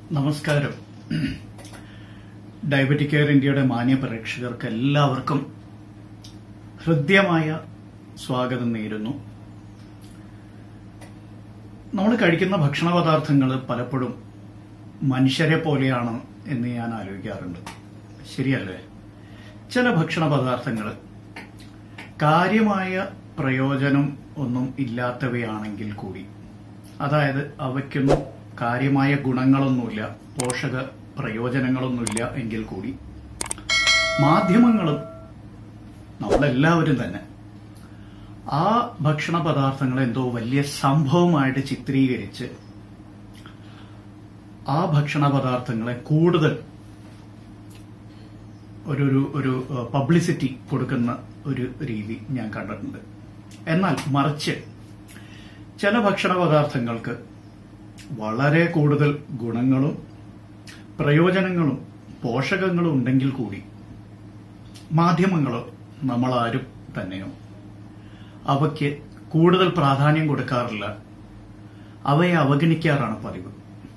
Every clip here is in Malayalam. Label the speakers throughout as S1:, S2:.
S1: നമസ്കാരം ഡയബറ്റിക് കെയർ ഇന്ത്യയുടെ മാന്യ പ്രേക്ഷകർക്ക് എല്ലാവർക്കും ഹൃദ്യമായ സ്വാഗതം നേരുന്നു നമ്മൾ കഴിക്കുന്ന ഭക്ഷണ പദാർത്ഥങ്ങൾ പലപ്പോഴും മനുഷ്യരെ പോലെയാണ് എന്ന് ഞാൻ ആലോചിക്കാറുണ്ട് ശരിയല്ലേ ചില ഭക്ഷണ പദാർത്ഥങ്ങൾ കാര്യമായ പ്രയോജനം ഒന്നും ഇല്ലാത്തവയാണെങ്കിൽ കൂടി അതായത് അവയ്ക്കൊന്നും കാര്യമായ ഗുണങ്ങളൊന്നുമില്ല പോഷക പ്രയോജനങ്ങളൊന്നുമില്ല എങ്കിൽ കൂടി മാധ്യമങ്ങളും നമ്മളെല്ലാവരും തന്നെ ആ ഭക്ഷണ പദാർത്ഥങ്ങൾ എന്തോ വലിയ സംഭവമായിട്ട് ചിത്രീകരിച്ച് ആ ഭക്ഷണ പദാർത്ഥങ്ങളെ കൂടുതൽ ഒരു ഒരു ഒരു പബ്ലിസിറ്റി കൊടുക്കുന്ന ഒരു രീതി ഞാൻ കണ്ടിട്ടുണ്ട് എന്നാൽ മറിച്ച് ചില ഭക്ഷണ പദാർത്ഥങ്ങൾക്ക് വളരെ കൂടുതൽ ഗുണങ്ങളും പ്രയോജനങ്ങളും പോഷകങ്ങളും ഉണ്ടെങ്കിൽ കൂടി മാധ്യമങ്ങളോ നമ്മളാരും തന്നെയോ അവയ്ക്ക് കൂടുതൽ പ്രാധാന്യം കൊടുക്കാറില്ല അവയെ അവഗണിക്കാറാണ് പതിവ്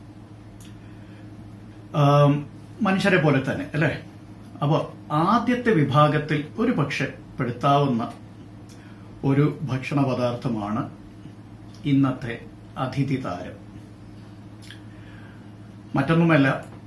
S1: ആം, മനുഷ്യരെ പോലെ തന്നെ അല്ലേ അപ്പോൾ ആദ്യത്തെ വിഭാഗത്തിൽ ഒരു പക്ഷെ പെടുത്താവുന്ന ഒരു ഭക്ഷണ പദാർത്ഥമാണ് ഇന്നത്തെ അതിഥി താരം മറ്റൊന്നുമല്ല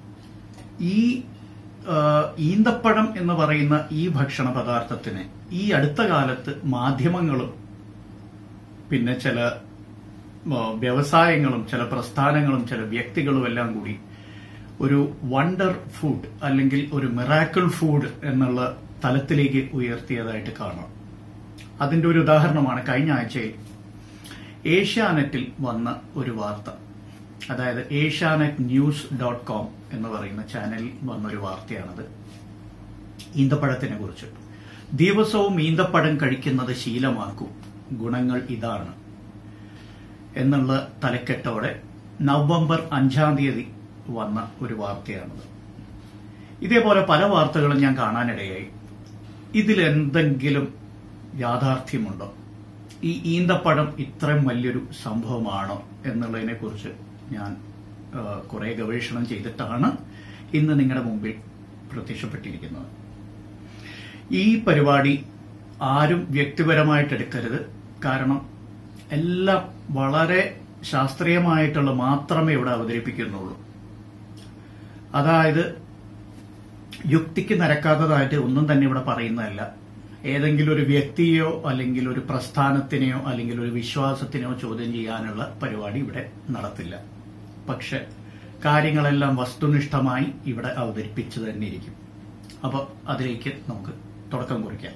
S1: ഈ ആ, ഈന്തപ്പഴം എന്ന് പറയുന്ന ഈ ഭക്ഷണ പദാർത്ഥത്തിന് ഈ അടുത്ത കാലത്ത് മാധ്യമങ്ങളും പിന്നെ ചില ആ, വ്യവസായങ്ങളും ചില പ്രസ്ഥാനങ്ങളും ചില വ്യക്തികളും എല്ലാം കൂടി ഒരു വണ്ടർ ഫുഡ് അല്ലെങ്കിൽ ഒരു മിറാക്കിൾ ഫുഡ് എന്നുള്ള തലത്തിലേക്ക് ഉയർത്തിയതായിട്ട് കാണാം അതിന്റെ ഒരു ഉദാഹരണമാണ് കഴിഞ്ഞ ആഴ്ചയിൽ ഏഷ്യാനെറ്റിൽ വന്ന ഒരു വാർത്ത അതായത് ഏഷ്യാനെറ്റ് ന്യൂസ് ഡോട്ട് കോം എന്ന് പറയുന്ന ചാനലിൽ വന്ന ഒരു വാർത്തയാണത് ഈന്തപ്പഴത്തിനെ കുറിച്ച് ദിവസവും ഈന്തപ്പഴം കഴിക്കുന്നത് ശീലമാക്കൂ ഗുണങ്ങൾ ഇതാണ് എന്നുള്ള തലക്കെട്ടോടെ നവംബർ അഞ്ചാം തീയതി വന്ന ഒരു വാർത്തയാണത് ഇതേപോലെ പല വാർത്തകളും ഞാൻ കാണാനിടയായി ഇതിൽ എന്തെങ്കിലും യാഥാർത്ഥ്യമുണ്ടോ ഈ ഈന്തപ്പഴം ഇത്രയും വലിയൊരു സംഭവമാണോ എന്നുള്ളതിനെ കുറിച്ച് ഞാൻ ആ, കുറെ ഗവേഷണം ചെയ്തിട്ടാണ് ഇന്ന് നിങ്ങളുടെ മുമ്പിൽ പ്രത്യക്ഷപ്പെട്ടിരിക്കുന്നത് ഈ പരിപാടി ആരും വ്യക്തിപരമായിട്ട് എടുക്കരുത് കാരണം എല്ലാം വളരെ ശാസ്ത്രീയമായിട്ടുള്ള മാത്രമേ ഇവിടെ അവതരിപ്പിക്കുന്നുള്ളൂ അതായത് യുക്തിക്ക് നിരക്കാത്തതായിട്ട് ഒന്നും തന്നെ ഇവിടെ പറയുന്നതല്ല ഏതെങ്കിലും ഒരു വ്യക്തിയോ അല്ലെങ്കിൽ ഒരു പ്രസ്ഥാനത്തിനെയോ അല്ലെങ്കിൽ ഒരു വിശ്വാസത്തിനെയോ ചോദ്യം ചെയ്യാനുള്ള പരിപാടി ഇവിടെ നടത്തില്ല പക്ഷെ കാര്യങ്ങളെല്ലാം വസ്തുനിഷ്ഠമായി ഇവിടെ അവതരിപ്പിച്ചു തന്നെ ഇരിക്കും അപ്പോൾ അതിലേക്ക് നമുക്ക് തുടക്കം കുറിക്കാം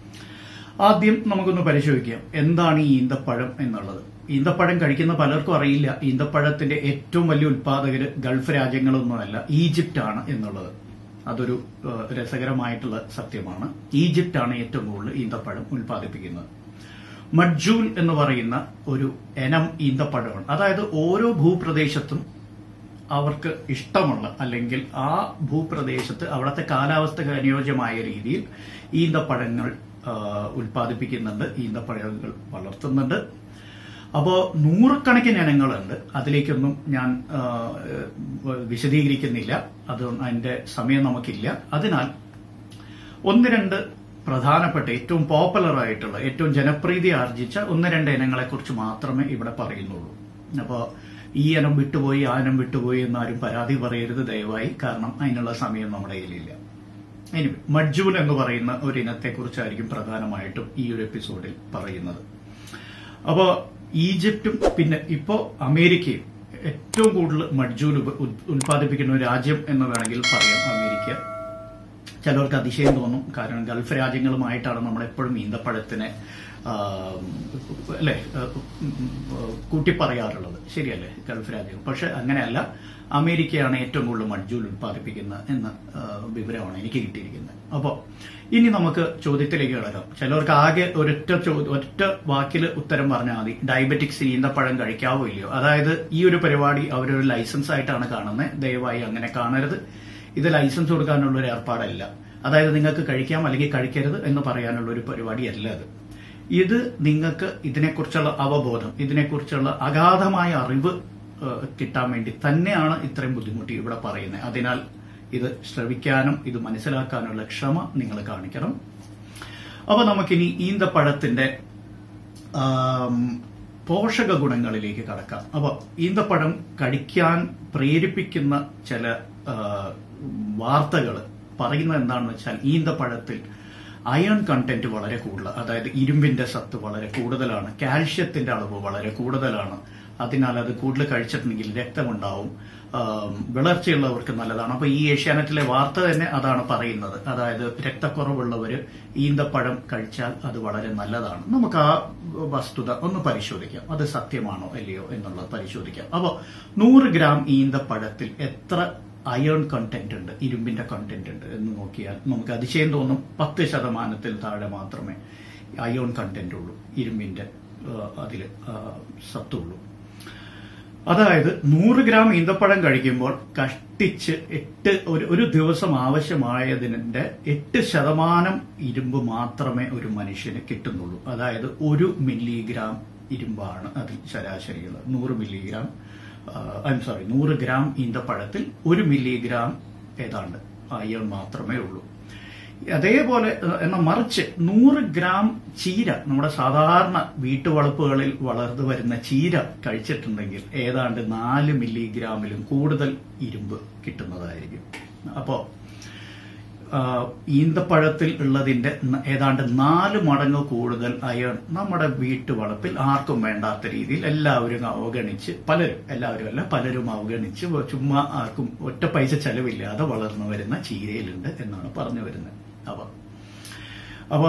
S1: ആദ്യം നമുക്കൊന്ന് പരിശോധിക്കാം എന്താണ് ഈ ഈന്തപ്പഴം എന്നുള്ളത് ഈന്തപ്പഴം കഴിക്കുന്ന പലർക്കും അറിയില്ല ഈന്തപ്പഴത്തിന്റെ ഏറ്റവും വലിയ ഉത്പാദകര് ഗൾഫ് രാജ്യങ്ങളൊന്നുമല്ല ഈജിപ്റ്റ് ആണ് എന്നുള്ളത് അതൊരു ഏഹ്, രസകരമായിട്ടുള്ള സത്യമാണ് ഈജിപ്റ്റ് ആണ് ഏറ്റവും കൂടുതൽ ഈന്തപ്പഴം ഉത്പാദിപ്പിക്കുന്നത് മഡ്ജൂൽ എന്ന് പറയുന്ന ഒരു ഇനം ഈന്തപ്പഴമാണ് അതായത് ഓരോ ഭൂപ്രദേശത്തും അവർക്ക് ഇഷ്ടമുള്ള അല്ലെങ്കിൽ ആ ഭൂപ്രദേശത്ത് അവിടുത്തെ കാലാവസ്ഥക്ക് അനുയോജ്യമായ രീതിയിൽ ഈന്തപ്പഴങ്ങൾ ആ, ഉൽപ്പാദിപ്പിക്കുന്നുണ്ട് ഈന്തപ്പഴങ്ങൾ വളർത്തുന്നുണ്ട് അപ്പോൾ നൂറുകണക്കിന് ഇനങ്ങളുണ്ട് അതിലേക്കൊന്നും ഞാൻ ആ, വിശദീകരിക്കുന്നില്ല അത് അതിന്റെ സമയം നമുക്കില്ല അതിനാൽ ഒന്ന് രണ്ട് പ്രധാനപ്പെട്ട ഏറ്റവും പോപ്പുലർ ആയിട്ടുള്ള ഏറ്റവും ജനപ്രീതി ആർജിച്ച ഒന്ന് രണ്ട് ഇനങ്ങളെ കുറിച്ച് മാത്രമേ ഇവിടെ പറയുന്നുള്ളൂ അപ്പോൾ ഈ ഇനം വിട്ടുപോയി ആ ഇനം വിട്ടുപോയി എന്നാരും പരാതി പറയരുത് ദയവായി കാരണം അതിനുള്ള സമയം നമ്മുടെ കയ്യിലില്ല ഇനി മഡ്ജൂൽ എന്ന് പറയുന്ന ഒരു ഇനത്തെക്കുറിച്ചായിരിക്കും പ്രധാനമായിട്ടും ഈ ഒരു എപ്പിസോഡിൽ പറയുന്നത് അപ്പോ ഈജിപ്തും പിന്നെ ഇപ്പോ അമേരിക്കയും ഏറ്റവും കൂടുതൽ മഡ്ജൂൽ ഉപ- ഉത്- ഉൽപ്പാദിപ്പിക്കുന്ന ഒരു രാജ്യം എന്ന് വേണമെങ്കിൽ പറയാം അമേരിക്ക ചിലർക്ക് അതിശയം തോന്നും കാരണം ഗൾഫ് രാജ്യങ്ങളുമായിട്ടാണ് നമ്മൾ എപ്പോഴും ഈന്തപ്പഴത്തിനെ ആ, അല്ലേ ആ, ഉം, ഉം, കൂട്ടിപ്പറയാറുള്ളത് ശരിയല്ലേ ഗൾഫ് രാജ്യങ്ങൾ പക്ഷെ അങ്ങനെയല്ല അമേരിക്കയാണ് ഏറ്റവും കൂടുതൽ മഡ്ജൂൽ ഉൽപ്പാദിപ്പിക്കുന്നത് എന്ന ആ, വിവരമാണ് എനിക്ക് കിട്ടിയിരിക്കുന്നത് അപ്പോൾ ഇനി നമുക്ക് ചോദ്യത്തിലേക്ക് കിടക്കാം ചിലർക്ക് ആകെ ഒരൊറ്റ ചോ- ഒറ്റ വാക്കിൽ ഉത്തരം പറഞ്ഞാൽ മതി ഡയബറ്റിക്സ് ഈന്തപ്പഴം കഴിക്കാവോ ഇല്ലയോ അതായത് ഈ ഒരു പരിപാടി അവരൊരു ലൈസൻസ് ആയിട്ടാണ് കാണുന്നത് ദയവായി അങ്ങനെ കാണരുത് ഇത് ലൈസൻസ് കൊടുക്കാനുള്ള ഒരു ഏർപ്പാടല്ല അതായത് നിങ്ങൾക്ക് കഴിക്കാം അല്ലെങ്കിൽ കഴിക്കരുത് എന്ന് പറയാനുള്ള ഒരു പരിപാടിയല്ല അത് ഇത് നിങ്ങൾക്ക് ഇതിനെക്കുറിച്ചുള്ള അവബോധം ഇതിനെക്കുറിച്ചുള്ള അഗാധമായ അറിവ് ഏഹ്, കിട്ടാൻ വേണ്ടി തന്നെയാണ് ഇത്രയും ബുദ്ധിമുട്ടി ഇവിടെ പറയുന്നത് അതിനാൽ ഇത് ശ്രവിക്കാനും ഇത് മനസ്സിലാക്കാനുള്ള ക്ഷമ നിങ്ങൾ കാണിക്കണം അപ്പൊ നമുക്കിനി ഈന്തപ്പഴത്തിന്റെ ആം, പോഷക ഗുണങ്ങളിലേക്ക് കടക്കാം അപ്പൊ ഈന്തപ്പഴം കഴിക്കാൻ പ്രേരിപ്പിക്കുന്ന ചില വാർത്തകൾ പറയുന്നത് എന്താണെന്ന് വെച്ചാൽ ഈന്തപ്പഴത്തിൽ അയൺ കണ്ടന്റ് വളരെ കൂടുതൽ അതായത് ഇരുമ്പിന്റെ സത്ത് വളരെ കൂടുതലാണ് കാൽഷ്യത്തിന്റെ അളവ് വളരെ കൂടുതലാണ് അതിനാൽ അത് കൂടുതൽ കഴിച്ചിട്ടുണ്ടെങ്കിൽ രക്തമുണ്ടാവും ആം, വിളർച്ചയുള്ളവർക്ക് നല്ലതാണ് അപ്പൊ ഈ ഏഷ്യാനെറ്റിലെ വാർത്ത തന്നെ അതാണ് പറയുന്നത് അതായത് രക്തക്കുറവുള്ളവര് ഈന്തപ്പഴം കഴിച്ചാൽ അത് വളരെ നല്ലതാണ് നമുക്ക് ആ വസ്തുത ഒന്ന് പരിശോധിക്കാം അത് സത്യമാണോ അല്ലയോ എന്നുള്ളത് പരിശോധിക്കാം അപ്പോൾ നൂറ് ഗ്രാം ഈന്തപ്പഴത്തിൽ എത്ര അയേൺ കണ്ടന്റ് ഉണ്ട് ഇരുമ്പിന്റെ കണ്ടന്റ് ഉണ്ട് എന്ന് നോക്കിയാൽ നമുക്ക് അതിശയം തോന്നും പത്ത് ശതമാനത്തിൽ താഴെ മാത്രമേ അയോൺ കണ്ടന്റ് ഉള്ളൂ ഇരുമ്പിന്റെ അതിൽ സത്തുള്ളൂ അതായത് നൂറ് ഗ്രാം ഈന്തപ്പഴം കഴിക്കുമ്പോൾ കഷ്ടിച്ച് എട്ട് ഒരു ഒരു ദിവസം ആവശ്യമായതിന്റെ എട്ട് ശതമാനം ഇരുമ്പ് മാത്രമേ ഒരു മനുഷ്യന് കിട്ടുന്നുള്ളൂ അതായത് ഒരു മില്ലിഗ്രാം ഇരുമ്പാണ് അതിൽ ശരാശരിയുള്ളത് നൂറ് മില്ലിഗ്രാം ഐ എം സോറി നൂറ് ഗ്രാം ഈന്തപ്പഴത്തിൽ ഒരു മില്ലിഗ്രാം ഏതാണ്ട് അയൺ മാത്രമേ ഉള്ളൂ അതേപോലെ ഏഹ്, എന്നാൽ മറിച്ച് നൂറ് ഗ്രാം ചീര നമ്മുടെ സാധാരണ വീട്ടുവളപ്പുകളിൽ വളർന്നു വരുന്ന ചീര കഴിച്ചിട്ടുണ്ടെങ്കിൽ ഏതാണ്ട് നാല് മില്ലിഗ്രാമിലും കൂടുതൽ ഇരുമ്പ് കിട്ടുന്നതായിരിക്കും അപ്പോ ആഹ്, ഈന്തപ്പഴത്തിൽ ഉള്ളതിന്റെ ന- ഏതാണ്ട് നാല് മടങ്ങ് കൂടുതൽ അയൺ നമ്മുടെ വീട്ടുവളപ്പിൽ ആർക്കും വേണ്ടാത്ത രീതിയിൽ എല്ലാവരും അവഗണിച്ച് പലരും എല്ലാവരും അല്ല പലരും അവഗണിച്ച് വ- ചുമ്മാ ആർക്കും ഒറ്റ പൈസ ചെലവില്ലാതെ വളർന്നു വരുന്ന ചീരയിലുണ്ട് എന്നാണ് പറഞ്ഞു വരുന്നത് അപ്പൊ അപ്പൊ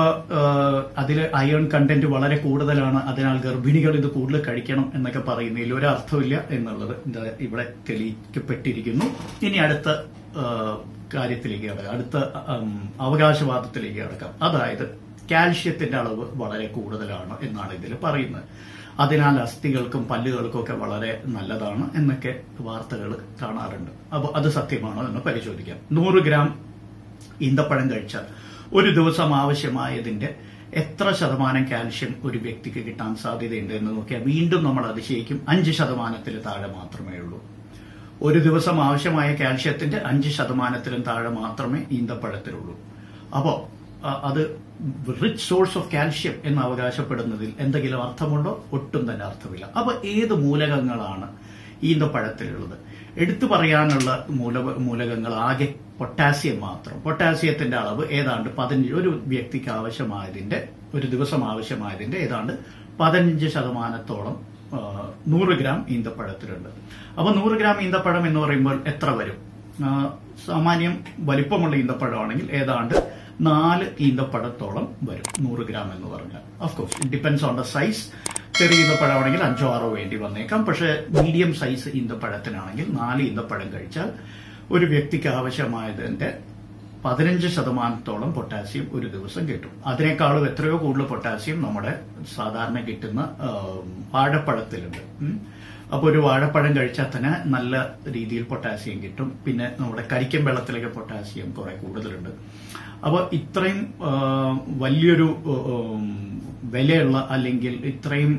S1: അതിൽ അയൺ കണ്ടന്റ് വളരെ കൂടുതലാണ് അതിനാൽ ഗർഭിണികൾ ഇത് കൂടുതൽ കഴിക്കണം എന്നൊക്കെ പറയുന്നതിൽ ഒരു അർത്ഥമില്ല എന്നുള്ളത് ഇത് ഇവിടെ തെളിയിക്കപ്പെട്ടിരിക്കുന്നു ഇനി അടുത്ത ആ, കാര്യത്തിലേക്ക് കടക്കാം അടുത്ത ഉം, അവകാശവാദത്തിലേക്ക് കടക്കാം അതായത് കാൽഷ്യത്തിന്റെ അളവ് വളരെ കൂടുതലാണ് എന്നാണ് ഇതിൽ പറയുന്നത് അതിനാൽ അസ്ഥികൾക്കും പല്ലുകൾക്കും ഒക്കെ വളരെ നല്ലതാണ് എന്നൊക്കെ വാർത്തകൾ കാണാറുണ്ട് അപ്പോൾ അത് സത്യമാണോ എന്ന് പരിശോധിക്കാം നൂറ് ഗ്രാം ഈന്തപ്പഴം കഴിച്ചാൽ ഒരു ദിവസം ആവശ്യമായതിന്റെ എത്ര ശതമാനം കാൽഷ്യം ഒരു വ്യക്തിക്ക് കിട്ടാൻ സാധ്യതയുണ്ട് എന്ന് നോക്കിയാൽ വീണ്ടും നമ്മൾ അതിശയിക്കും അഞ്ച് ശതമാനത്തിൽ താഴെ മാത്രമേ ഉള്ളൂ ഒരു ദിവസം ആവശ്യമായ കാൽഷ്യത്തിന്റെ അഞ്ച് ശതമാനത്തിലും താഴെ മാത്രമേ ഈന്തപ്പഴത്തിലുള്ളൂ അപ്പോ അ- അത് റിച്ച് സോഴ്സ് ഓഫ് കാൽഷ്യം എന്ന് അവകാശപ്പെടുന്നതിൽ എന്തെങ്കിലും അർത്ഥമുണ്ടോ ഒട്ടും തന്നെ അർത്ഥമില്ല അപ്പൊ ഏത് മൂലകങ്ങളാണ് ഈന്തപ്പഴത്തിലുള്ളത് എടുത്തു പറയാനുള്ള മൂല മൂലകങ്ങൾ ആകെ പൊട്ടാസ്യം മാത്രം പൊട്ടാസ്യത്തിന്റെ അളവ് ഏതാണ്ട് പതിനഞ്ച് ഒരു വ്യക്തിക്ക് ആവശ്യമായതിന്റെ ഒരു ദിവസം ആവശ്യമായതിന്റെ ഏതാണ്ട് പതിനഞ്ച് ശതമാനത്തോളം ആ, നൂറ് ഗ്രാം ഈന്തപ്പഴത്തിലുണ്ട് അപ്പൊ നൂറ് ഗ്രാം ഈന്തപ്പഴം എന്ന് പറയുമ്പോൾ എത്ര വരും ആ, സാമാന്യം വലിപ്പമുള്ള ഈന്തപ്പഴമാണെങ്കിൽ ഏതാണ്ട് നാല് ഈന്തപ്പഴത്തോളം വരും നൂറ് ഗ്രാം എന്ന് പറഞ്ഞാൽ of course it depends on the size ചെറിയ ഈന്തപ്പഴമാണെങ്കിൽ അഞ്ചോ ആറോ വേണ്ടി വന്നേക്കാം പക്ഷെ മീഡിയം സൈസ് ഈന്തപ്പഴത്തിനാണെങ്കിൽ നാല് ഈന്തപ്പഴം കഴിച്ചാൽ ഒരു വ്യക്തിക്ക് ആവശ്യമായതിന്റെ പതിനഞ്ച് ശതമാനത്തോളം പൊട്ടാസ്യം ഒരു ദിവസം കിട്ടും അതിനേക്കാളും എത്രയോ കൂടുതൽ പൊട്ടാസ്യം നമ്മുടെ സാധാരണ കിട്ടുന്ന ആം, വാഴപ്പഴത്തിലുണ്ട് ഉം. അപ്പൊ ഒരു വാഴപ്പഴം കഴിച്ചാൽ തന്നെ നല്ല രീതിയിൽ പൊട്ടാസ്യം കിട്ടും പിന്നെ നമ്മുടെ കരിക്കൻ വെള്ളത്തിലേക്ക് പൊട്ടാസ്യം കുറെ കൂടുതലുണ്ട് അപ്പൊ ഇത്രയും ആ, വലിയൊരു ഉം, വിലയുള്ള അല്ലെങ്കിൽ ഇത്രയും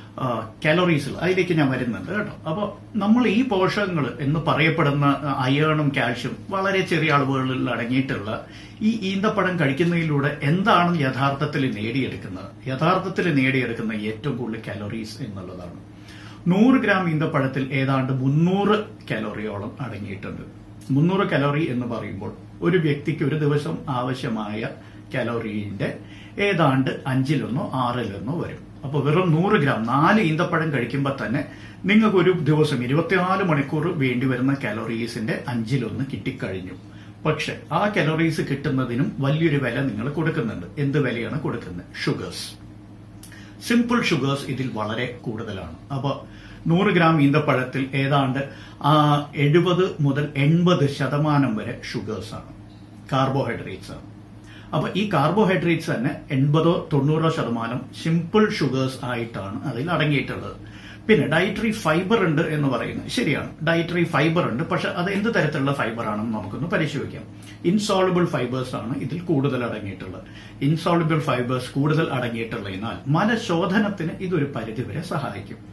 S1: കാലറീസ് അതിലേക്ക് ഞാൻ വരുന്നുണ്ട് കേട്ടോ അപ്പോൾ നമ്മൾ ഈ പോഷകങ്ങൾ എന്ന് പറയപ്പെടുന്ന അയേണും കാൽഷ്യം വളരെ ചെറിയ അളവുകളിൽ അടങ്ങിയിട്ടുള്ള ഈ ഈന്തപ്പഴം കഴിക്കുന്നതിലൂടെ എന്താണ് യഥാർത്ഥത്തിൽ നേടിയെടുക്കുന്നത് യഥാർത്ഥത്തിൽ നേടിയെടുക്കുന്ന ഏറ്റവും കൂടുതൽ കാലറീസ് എന്നുള്ളതാണ് നൂറ് ഗ്രാം ഈന്തപ്പഴത്തിൽ ഏതാണ്ട് മുന്നൂറ് കലോറിയോളം അടങ്ങിയിട്ടുണ്ട് മുന്നൂറ് കലോറി എന്ന് പറയുമ്പോൾ ഒരു വ്യക്തിക്ക് ഒരു ദിവസം ആവശ്യമായ കലോറിന്റെ ഏതാണ്ട് അഞ്ചിലൊന്നോ ആറിലൊന്നോ വരും അപ്പോൾ വെറും നൂറ് ഗ്രാം നാല് ഈന്തപ്പഴം കഴിക്കുമ്പോൾ തന്നെ നിങ്ങൾക്ക് ഒരു ദിവസം ഇരുപത്തിനാല് മണിക്കൂർ വേണ്ടി വരുന്ന കലോറീസിന്റെ അഞ്ചിലൊന്ന് കിട്ടിക്കഴിഞ്ഞു പക്ഷെ ആ കലോറീസ് കിട്ടുന്നതിനും വലിയൊരു വില നിങ്ങൾ കൊടുക്കുന്നുണ്ട് എന്ത് വിലയാണ് കൊടുക്കുന്നത് ഷുഗേഴ്സ് സിമ്പിൾ ഷുഗേഴ്സ് ഇതിൽ വളരെ കൂടുതലാണ് അപ്പോൾ നൂറ് ഗ്രാം ഈന്തപ്പഴത്തിൽ ഏതാണ്ട് ആ എഴുപത് മുതൽ എൺപത് ശതമാനം വരെ ഷുഗേഴ്സ് ആണ് കാർബോഹൈഡ്രേറ്റ്സ് ആണ് അപ്പൊ ഈ കാർബോഹൈഡ്രേറ്റ്സ് തന്നെ എൺപതോ തൊണ്ണൂറോ ശതമാനം സിമ്പിൾ ഷുഗേഴ്സ് ആയിട്ടാണ് അതിൽ അടങ്ങിയിട്ടുള്ളത് പിന്നെ ഡയറ്ററി ഫൈബർ ഉണ്ട് എന്ന് പറയുന്നത് ശരിയാണ് ഡയറ്ററി ഫൈബർ ഉണ്ട് പക്ഷെ അത് എന്ത് തരത്തിലുള്ള ഫൈബർ ആണെന്ന് നമുക്കൊന്ന് പരിശോധിക്കാം ഇൻസോളിബിൾ ഫൈബേഴ്സ് ആണ് ഇതിൽ കൂടുതൽ അടങ്ങിയിട്ടുള്ളത് ഇൻസോളിബിൾ ഫൈബേഴ്സ് കൂടുതൽ അടങ്ങിയിട്ടുള്ളതിനാൽ മലശോധനത്തിന് ഇതൊരു പരിധിവരെ സഹായിക്കും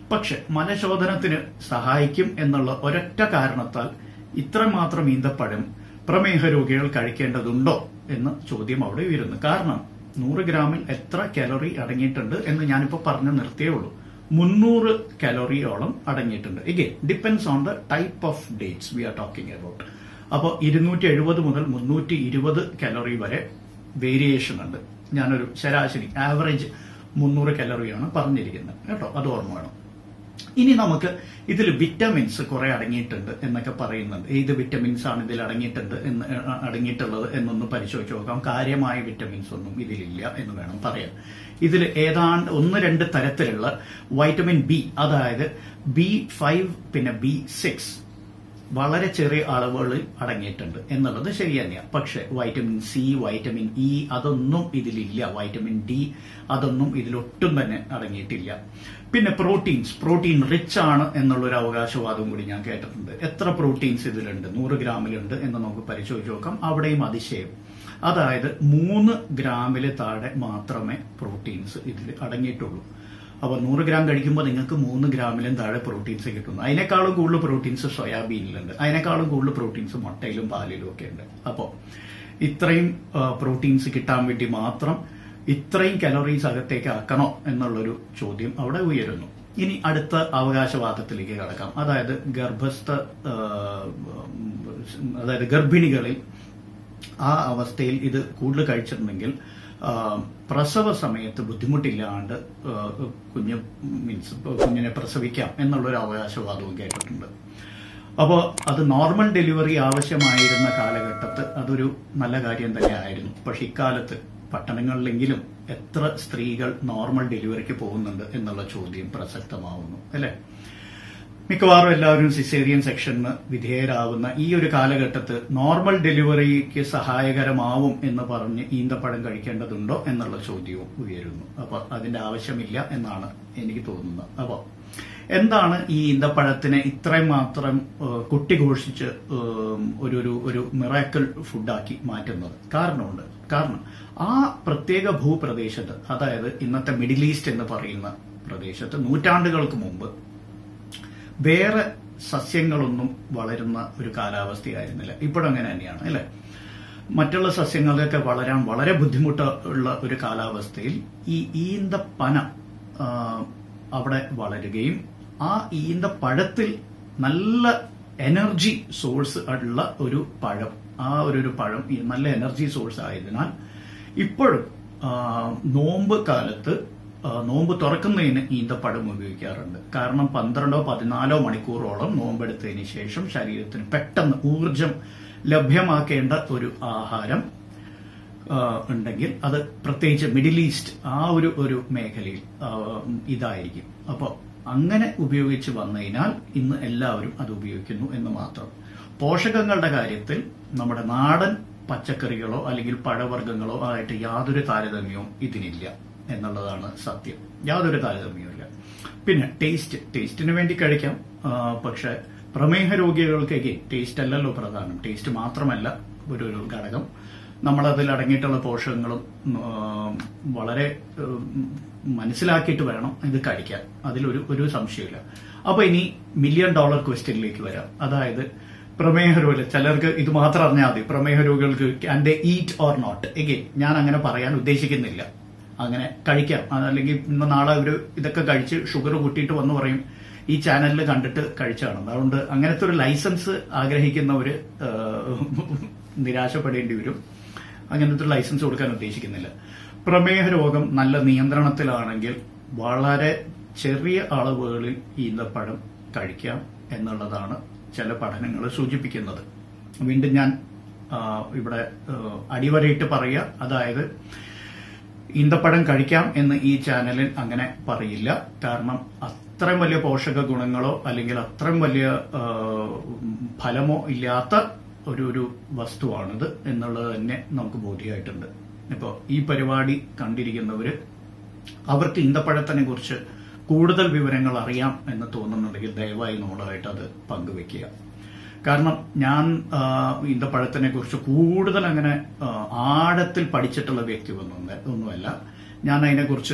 S1: പക്ഷെ മലശോധനത്തിന് സഹായിക്കും എന്നുള്ള ഒരൊറ്റ കാരണത്താൽ ഇത്രമാത്രം ഈന്തപ്പഴം പ്രമേഹ രോഗികൾ കഴിക്കേണ്ടതുണ്ടോ എന്ന ചോദ്യം അവിടെ ഉയരുന്നു കാരണം നൂറ് ഗ്രാമിൽ എത്ര കാലറി അടങ്ങിയിട്ടുണ്ട് എന്ന് ഞാനിപ്പോ പറഞ്ഞു നിർത്തിയേ ഉള്ളൂ മുന്നൂറ് കാലറിയോളം അടങ്ങിയിട്ടുണ്ട് again depends on the type of dates we are talking about അപ്പോൾ ഇരുന്നൂറ്റി എഴുപത് മുതൽ മുന്നൂറ്റി ഇരുപത് കാലറി വരെ വേരിയേഷൻ ഉണ്ട് ഞാനൊരു ശരാശരി ആവറേജ് മുന്നൂറ് കാലറിയാണ് പറഞ്ഞിരിക്കുന്നത് കേട്ടോ അത് ഓർമ്മ വേണം ഇനി നമുക്ക് ഇതിൽ വിറ്റമിൻസ് കുറെ അടങ്ങിയിട്ടുണ്ട് എന്നൊക്കെ പറയുന്നുണ്ട് ഏത് വിറ്റമിൻസ് ആണ് ഇതിൽ അടങ്ങിയിട്ടുണ്ട് എന്ന് അ- അടങ്ങിയിട്ടുള്ളത് എന്നൊന്ന് പരിശോധിച്ച് നോക്കാം കാര്യമായ വിറ്റമിൻസ് ഒന്നും ഇതിലില്ല എന്ന് വേണം പറയാൻ ഇതിൽ ഏതാണ്ട് ഒന്ന് രണ്ട് തരത്തിലുള്ള വൈറ്റമിൻ ബി അതായത് ബി ഫൈവ് പിന്നെ ബി സിക്സ് വളരെ ചെറിയ അളവുകളിൽ അടങ്ങിയിട്ടുണ്ട് എന്നുള്ളത് ശരി തന്നെയാണ് പക്ഷെ വൈറ്റമിൻ സി വൈറ്റമിൻ ഇ അതൊന്നും ഇതിലില്ല വൈറ്റമിൻ ഡി അതൊന്നും ഇതിലൊട്ടും തന്നെ അടങ്ങിയിട്ടില്ല പിന്നെ പ്രോട്ടീൻസ് പ്രോട്ടീൻ റിച്ച് ആണ് എന്നുള്ള ഒരു അവകാശവാദം കൂടി ഞാൻ കേട്ടിട്ടുണ്ട് എത്ര പ്രോട്ടീൻസ് ഇതിലുണ്ട് നൂറ് ഗ്രാമിലുണ്ട് എന്ന് നമുക്ക് പരിശോധിച്ച് നോക്കാം അവിടെയും അതിശയം അതായത് മൂന്ന് ഗ്രാമില് താഴെ മാത്രമേ പ്രോട്ടീൻസ് ഇതിൽ അടങ്ങിയിട്ടുള്ളൂ അപ്പോൾ നൂറ് ഗ്രാം കഴിക്കുമ്പോൾ നിങ്ങൾക്ക് മൂന്ന് ഗ്രാമിലും താഴെ പ്രോട്ടീൻസ് കിട്ടുന്നു അതിനേക്കാളും കൂടുതൽ പ്രോട്ടീൻസ് സോയാബീനിലുണ്ട് അതിനേക്കാളും കൂടുതൽ പ്രോട്ടീൻസ് മുട്ടയിലും പാലിലും ഒക്കെ ഉണ്ട് അപ്പോൾ ഇത്രയും പ്രോട്ടീൻസ് കിട്ടാൻ വേണ്ടി മാത്രം ഇത്രയും കലോറീസ് അകത്തേക്ക് ആക്കണോ എന്നുള്ളൊരു ചോദ്യം അവിടെ ഉയരുന്നു ഇനി അടുത്ത അവകാശവാദത്തിലേക്ക് കടക്കാം അതായത് ഗർഭസ്ഥ ആ, അതായത് ഗർഭിണികളിൽ ആ അവസ്ഥയിൽ ഇത് കൂടുതൽ കഴിച്ചിട്ടുണ്ടെങ്കിൽ ആ, പ്രസവ സമയത്ത് ബുദ്ധിമുട്ടില്ലാണ്ട് ആ, കുഞ്ഞ് മീൻസ് കുഞ്ഞിനെ പ്രസവിക്കാം എന്നുള്ളൊരു അവകാശവാദവും കേട്ടിട്ടുണ്ട് അപ്പോൾ അത് നോർമൽ ഡെലിവറി ആവശ്യമായിരുന്ന കാലഘട്ടത്ത് അതൊരു നല്ല കാര്യം തന്നെയായിരുന്നു പക്ഷെ ഇക്കാലത്ത് പട്ടണങ്ങളിലെങ്കിലും എത്ര സ്ത്രീകൾ നോർമൽ ഡെലിവറിക്ക് പോകുന്നുണ്ട് എന്നുള്ള ചോദ്യം പ്രസക്തമാവുന്നു അല്ലേ മിക്കവാറും എല്ലാവരും സിസേറിയൻ സെക്ഷന് വിധേയരാകുന്ന ഈ ഒരു കാലഘട്ടത്ത് നോർമൽ ഡെലിവറിക്ക് സഹായകരമാവും എന്ന് പറഞ്ഞ് ഈന്തപ്പഴം കഴിക്കേണ്ടതുണ്ടോ എന്നുള്ള ചോദ്യവും ഉയരുന്നു അപ്പൊ അതിന്റെ ആവശ്യമില്ല എന്നാണ് എനിക്ക് തോന്നുന്നത് അപ്പോൾ എന്താണ് ഈ ഈന്തപ്പഴത്തിനെ ഇത്രയും മാത്രം ഏഹ്, കുട്ടിഘോഷിച്ച് ഏഹ്, ഒരു ഒരു ഒരു മിറാക്കിൾ ഫുഡാക്കി മാറ്റുന്നത് കാരണമുണ്ട് കാരണം ആ പ്രത്യേക ഭൂപ്രദേശത്ത് അതായത് ഇന്നത്തെ മിഡിൽ ഈസ്റ്റ് എന്ന് പറയുന്ന പ്രദേശത്ത് നൂറ്റാണ്ടുകൾക്ക് മുമ്പ് വേറെ സസ്യങ്ങളൊന്നും വളരുന്ന ഒരു കാലാവസ്ഥയായിരുന്നില്ല ഇപ്പോഴും അങ്ങനെ തന്നെയാണ് അല്ലെ മറ്റുള്ള സസ്യങ്ങളൊക്കെ വളരാൻ വളരെ ബുദ്ധിമുട്ടുള്ള ഒരു കാലാവസ്ഥയിൽ ഈ ഈന്തപ്പന ആ, അവിടെ വളരുകയും ആ ഈന്തപ്പഴത്തിൽ നല്ല എനർജി സോഴ്സ് ഉള്ള ഒരു പഴം ആ ഒരു ഒരു പഴം ഈ നല്ല എനർജി സോഴ്സ് ആയതിനാൽ ഇപ്പോഴും ആ, നോമ്പ് കാലത്ത് ആ, നോമ്പ് തുറക്കുന്നതിന് ഈന്തപ്പഴം ഉപയോഗിക്കാറുണ്ട് കാരണം പന്ത്രണ്ടോ പതിനാലോ മണിക്കൂറോളം നോമ്പെടുത്തതിന് ശേഷം ശരീരത്തിന് പെട്ടെന്ന് ഊർജം ലഭ്യമാക്കേണ്ട ഒരു ആഹാരം ആ, ഉണ്ടെങ്കിൽ അത് പ്രത്യേകിച്ച് മിഡിൽ ഈസ്റ്റ് ആ ഒരു ഒരു മേഖലയിൽ ആ, ഇതായിരിക്കും അപ്പോൾ അങ്ങനെ ഉപയോഗിച്ച് വന്നതിനാൽ ഇന്ന് എല്ലാവരും അത് ഉപയോഗിക്കുന്നു എന്ന് മാത്രം പോഷകങ്ങളുടെ കാര്യത്തിൽ നമ്മുടെ നാടൻ പച്ചക്കറികളോ അല്ലെങ്കിൽ പഴവർഗ്ഗങ്ങളോ ആയിട്ട് യാതൊരു താരതമ്യവും ഇതിനില്ല എന്നുള്ളതാണ് സത്യം യാതൊരു താരതമ്യവും ഇല്ല പിന്നെ ടേസ്റ്റ് ടേസ്റ്റിന് വേണ്ടി കഴിക്കാം ആ, പക്ഷെ പ്രമേഹ രോഗികൾക്ക് ടേസ്റ്റ് അല്ലല്ലോ പ്രധാനം ടേസ്റ്റ് മാത്രമല്ല ഒരു ഒരു ഘടകം നമ്മളതിൽ അടങ്ങിയിട്ടുള്ള പോഷകങ്ങളും ആ, വളരെ ഉം, മനസ്സിലാക്കിയിട്ട് വേണം ഇത് കഴിക്കാൻ അതിലൊരു ഒരു സംശയമില്ല അപ്പൊ ഇനി മില്യൺ ഡോളർ ക്വസ്റ്റ്യനിലേക്ക് വരാം അതായത് പ്രമേഹ രോഗി ചിലർക്ക് ഇത് മാത്രം അറിഞ്ഞാൽ മതി പ്രമേഹ രോഗികൾക്ക് can they eat or not again ഞാൻ അങ്ങനെ പറയാൻ ഉദ്ദേശിക്കുന്നില്ല അങ്ങനെ കഴിക്കാം അല്ലെങ്കിൽ ഇന്ന് നാളെ ഒരു ഇതൊക്കെ കഴിച്ച് ഷുഗർ കൂട്ടിയിട്ട് വന്ന് പറയും ഈ ചാനലിൽ കണ്ടിട്ട് കഴിച്ചാണ് അതുകൊണ്ട് അങ്ങനത്തെ ഒരു ലൈസൻസ് ആഗ്രഹിക്കുന്നവര് ആ, നിരാശപ്പെടേണ്ടി വരും അങ്ങനത്തെ ഒരു ലൈസൻസ് കൊടുക്കാൻ ഉദ്ദേശിക്കുന്നില്ല പ്രമേഹ രോഗം നല്ല നിയന്ത്രണത്തിലാണെങ്കിൽ വളരെ ചെറിയ അളവുകളിൽ ഈന്തപ്പഴം കഴിക്കാം എന്നുള്ളതാണ് ചില പഠനങ്ങൾ സൂചിപ്പിക്കുന്നത് വീണ്ടും ഞാൻ ആ, ഇവിടെ ആ, അടിവരയിട്ട് പറയുക അതായത് ഈന്തപ്പഴം കഴിക്കാം എന്ന് ഈ ചാനലിൽ അങ്ങനെ പറയില്ല കാരണം അത്രയും വലിയ പോഷക ഗുണങ്ങളോ അല്ലെങ്കിൽ അത്രയും വലിയ ആ, ഫലമോ ഇല്ലാത്ത ഒരു ഒരു വസ്തുവാണിത് എന്നുള്ളത് തന്നെ നമുക്ക് ബോധ്യമായിട്ടുണ്ട് ഇപ്പോൾ ഈ പരിപാടി കണ്ടിരിക്കുന്നവര് അവർക്ക് ഈന്തപ്പഴത്തിനെ കുറിച്ച് കൂടുതൽ വിവരങ്ങൾ അറിയാം എന്ന് തോന്നുന്നുണ്ടെങ്കിൽ ദയവായി നമ്മളായിട്ട് അത് പങ്കുവെക്കുക കാരണം ഞാൻ ആ, ഈന്തപ്പഴത്തിനെ കുറിച്ച് കൂടുതൽ അങ്ങനെ ആ, ആഴത്തിൽ പഠിച്ചിട്ടുള്ള വ്യക്തി ഒന്നും ഒന്നുമല്ല ഞാൻ അതിനെക്കുറിച്ച്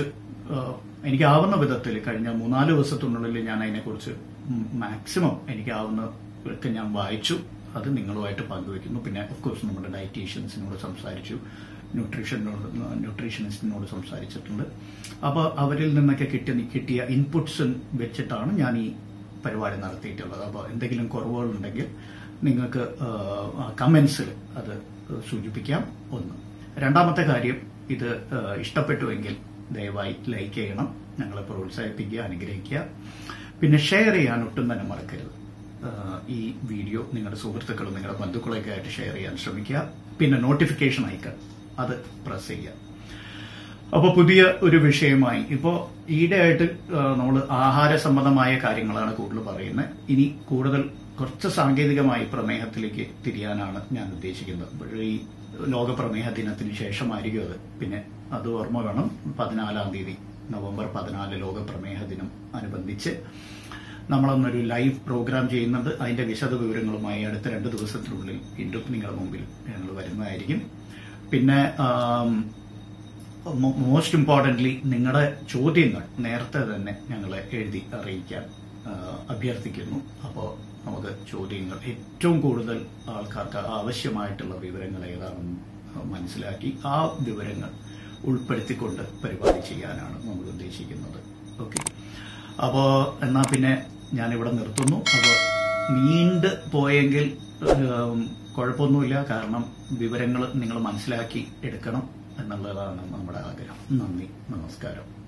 S1: ഏഹ്, എനിക്കാവുന്ന വിധത്തിൽ കഴിഞ്ഞ മൂന്നാല് ദിവസത്തിനുള്ളിൽ ഞാൻ അതിനെക്കുറിച്ച് മാക്സിമം എനിക്കാവുന്ന ഒക്കെ ഞാൻ വായിച്ചു അത് നിങ്ങളുമായിട്ട് പങ്കുവെക്കുന്നു പിന്നെ ഓഫ് കോഴ്സ് നമ്മുടെ ഡയറ്റീഷ്യൻസിനോട് സംസാരിച്ചു ന്യൂട്രീഷനോട് ന്യൂട്രീഷനിസ്റ്റിനോട് സംസാരിച്ചിട്ടുണ്ട് അപ്പോൾ അവരിൽ നിന്നൊക്കെ കിട്ടിയ കിട്ടിയ ഇൻപുട്സ് വെച്ചിട്ടാണ് ഞാൻ ഈ പരിപാടി നടത്തിയിട്ടുള്ളത് അപ്പോൾ എന്തെങ്കിലും കുറവുകളുണ്ടെങ്കിൽ നിങ്ങൾക്ക് കമൻസിൽ അത് സൂചിപ്പിക്കാം ഒന്ന് രണ്ടാമത്തെ കാര്യം ഇത് ഏഹ്, ഇഷ്ടപ്പെട്ടുവെങ്കിൽ ദയവായി ലൈക്ക് ചെയ്യണം ഞങ്ങളെ പ്രോത്സാഹിപ്പിക്കുക അനുഗ്രഹിക്കുക പിന്നെ ഷെയർ ചെയ്യാൻ ഒട്ടും തന്നെ മറക്കരുത് ഏഹ്, ഈ വീഡിയോ നിങ്ങളുടെ സുഹൃത്തുക്കളും നിങ്ങളുടെ ബന്ധുക്കളൊക്കെ ആയിട്ട് ഷെയർ ചെയ്യാൻ ശ്രമിക്കുക പിന്നെ നോട്ടിഫിക്കേഷൻ ഐക്കൺ അത് പ്രസ് ചെയ്യുക അപ്പൊ പുതിയ ഒരു വിഷയമായി ഇപ്പോ ഈയിടെയായിട്ട് നമ്മൾ ആഹാര സംബന്ധമായ കാര്യങ്ങളാണ് കൂടുതൽ പറയുന്നത് ഇനി കൂടുതൽ കുറച്ച് സാങ്കേതികമായി പ്രമേഹത്തിലേക്ക് തിരിയാനാണ് ഞാൻ ഉദ്ദേശിക്കുന്നത് അപ്പോൾ ഈ ലോക പ്രമേഹ ദിനത്തിന് ശേഷമായിരിക്കും അത് പിന്നെ അത് ഓർമ്മ വേണം പതിനാലാം തീയതി നവംബർ പതിനാല് ലോക പ്രമേഹ ദിനം അനുബന്ധിച്ച് നമ്മളൊന്നൊരു ലൈവ് പ്രോഗ്രാം ചെയ്യുന്നുണ്ട് അതിന്റെ വിശദ വിവരങ്ങളുമായി അടുത്ത രണ്ട് ദിവസത്തിനുള്ളിൽ വീണ്ടും നിങ്ങളുടെ മുമ്പിൽ ഞങ്ങൾ വരുന്നതായിരിക്കും പിന്നെ ആം, മോസ്റ്റ് ഇമ്പോർട്ടൻ്റ്ലി നിങ്ങളുടെ ചോദ്യങ്ങൾ നേരത്തെ തന്നെ ഞങ്ങളെ എഴുതി അറിയിക്കാൻ ആ, അഭ്യർത്ഥിക്കുന്നു അപ്പോൾ നമുക്ക് ചോദ്യങ്ങൾ ഏറ്റവും കൂടുതൽ ആൾക്കാർക്ക് ആവശ്യമായിട്ടുള്ള വിവരങ്ങൾ ഏതാണെന്ന് മനസ്സിലാക്കി ആ വിവരങ്ങൾ ഉൾപ്പെടുത്തിക്കൊണ്ട് പരിപാടി ചെയ്യാനാണ് നമ്മൾ ഉദ്ദേശിക്കുന്നത് ഓക്കെ അപ്പോൾ എന്നാൽ പിന്നെ ഞാനിവിടെ നിർത്തുന്നു അപ്പോൾ നീണ്ട് പോയെങ്കിൽ ഉം, കുഴപ്പമൊന്നുമില്ല കാരണം വിവരങ്ങൾ നിങ്ങൾ മനസ്സിലാക്കി എടുക്കണം എന്നുള്ളതാണ് നമ്മുടെ ആഗ്രഹം നന്ദി നമസ്കാരം